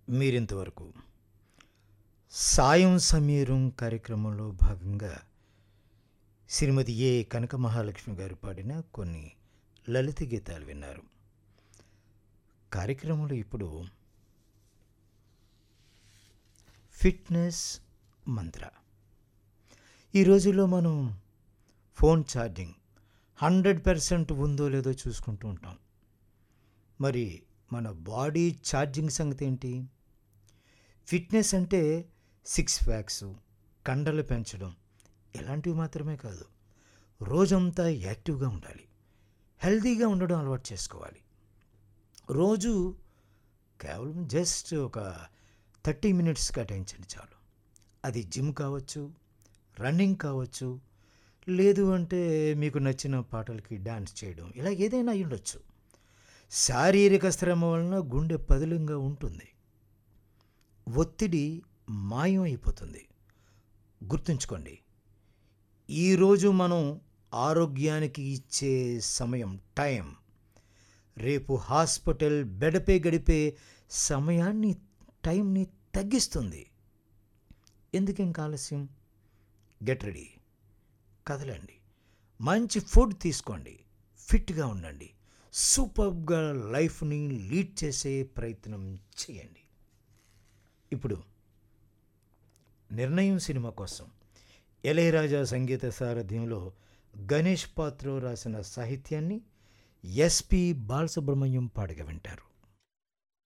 మీరింతవరకు సాయం సమీరం కార్యక్రమంలో భాగంగా శ్రీమతి ఏ కనక మహాలక్ష్మి గారు పాడిన కొన్ని లలిత గీతాలు విన్నారు కార్యక్రమంలో ఇప్పుడు ఫిట్నెస్ మంత్ర ఈ రోజుల్లో మనం ఫోన్ ఛార్జింగ్ హండ్రెడ్ పర్సెంట్ ఉందో లేదో చూసుకుంటూ ఉంటాం మరి మన బాడీ ఛార్జింగ్ సంగతి ఏంటి ఫిట్నెస్ అంటే సిక్స్ ప్యాక్స్ కండలు పెంచడం ఇలాంటివి మాత్రమే కాదు రోజంతా యాక్టివ్గా ఉండాలి హెల్తీగా ఉండడం అలవాటు చేసుకోవాలి రోజు కేవలం జస్ట్ ఒక థర్టీ మినిట్స్ కేటాయించండి చాలు అది జిమ్ కావచ్చు రన్నింగ్ కావచ్చు లేదు అంటే మీకు నచ్చిన పాటలకి డాన్స్ చేయడం ఇలా ఏదైనా అయి ఉండొచ్చు శారీరక శ్రమ వలన గుండె పదిలంగా ఉంటుంది ఒత్తిడి మాయం అయిపోతుంది గుర్తుంచుకోండి ఈరోజు మనం ఆరోగ్యానికి ఇచ్చే సమయం టైం రేపు హాస్పిటల్ బెడపై గడిపే సమయాన్ని టైంని తగ్గిస్తుంది ఎందుకు ఇంకా ఆలస్యం గెట్ రెడీ కదలండి మంచి ఫుడ్ తీసుకోండి ఫిట్గా ఉండండి సూపర్గా లైఫ్ని లీడ్ చేసే ప్రయత్నం చేయండి ఇప్పుడు నిర్ణయం సినిమా కోసం ఇళయరాజా సంగీత సారథ్యంలో గణేష్ పాత్రో రాసిన సాహిత్యాన్ని ఎస్పి బాలసుబ్రహ్మణ్యం పాడగా వింటారు